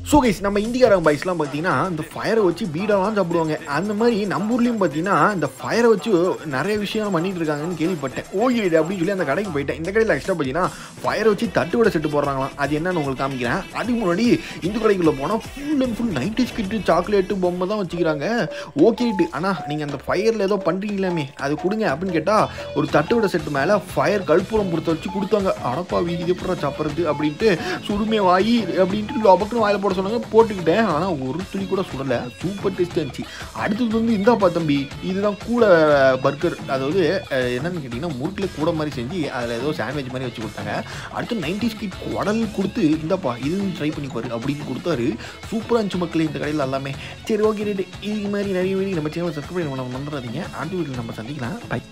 so guys நம்ம இந்தியாரங்க பாய்ஸ்லாம் பார்த்தீங்கன்னா இந்த ஃபயரை வச்சு பீடெல்லாம் சாப்பிடுவாங்க அந்த மாதிரி நம்ம ஊர்லேயும் பார்த்தீங்கன்னா இந்த ஃபயரை வச்சு நிறைய விஷயம் பண்ணிட்டு இருக்காங்கன்னு கேள்விப்பட்டேன் ஓகே அப்படின்னு சொல்லி அந்த கடைக்கு போயிட்டேன் இந்த கடையில் எக்ஸ்ட்ரா பார்த்தீங்கன்னா ஃபயரை வச்சு தட்டு விட செட்டு போடுறாங்களாம் அது என்னன்னு உங்களுக்கு காமிக்கிறேன் அதுக்கு முன்னாடி இந்த கடைக்குள்ளே போனால் ஃபுல் அண்ட் ஃபுல் நைன்டி ஸ்கிட்டு சாக்லேட்டு பொம்மை தான் வச்சுக்கிறாங்க ஓகேட்டு ஆனால் நீங்கள் அந்த ஃபயரில் ஏதோ பண்ணுறீங்களாமே அது கொடுங்க அப்படின்னு கேட்டால் ஒரு தட்டு விட செட்டு மேலே ஃபயர் கற்பூரம் பொறுத்த வச்சு கொடுத்தாங்க அடப்பா வீதி எப்படா சாப்பிட்றது அப்படின்ட்டு சுடுமே வாயி அப்படின்ட்டு லபக்குன்னு வாயில் போட சொன்னாங்க போட்டுக்கிட்டேன் ஆனால் ஒரு துளி கூட சுடலை சூப்பர் டேஸ்ட்டாக இருந்துச்சு அடுத்தது வந்து இந்தாப்பா தம்பி இதுதான் கூட பர்கர் அதாவது அஹ், என்னன்னு கேட்டிங்கன்னா முறுக்கில் கூட மாதிரி செஞ்சு அதில் ஏதோ சாண்ட்விச் மாதிரி வச்சு கொடுத்தாங்க அடுத்து நைன்டி ஸ்கிட் குடல் கொடுத்து இந்தாப்பா இது ட்ரை பண்ணி பாரு அப்படின்னு கொடுத்தாரு சூப்பராக இருந்துச்சு மக்களே இந்த கடையில் எல்லாமே சரி ஓகே ரைட்டு இது மாதிரி நிறைய வீடியோ நம்ம சேனல் சப்ஸ்கிரைப் பண்ண பண்ணுறாதீங்க அடுத்த வீட்டில் நம்ம சந்திக்கலாம் பை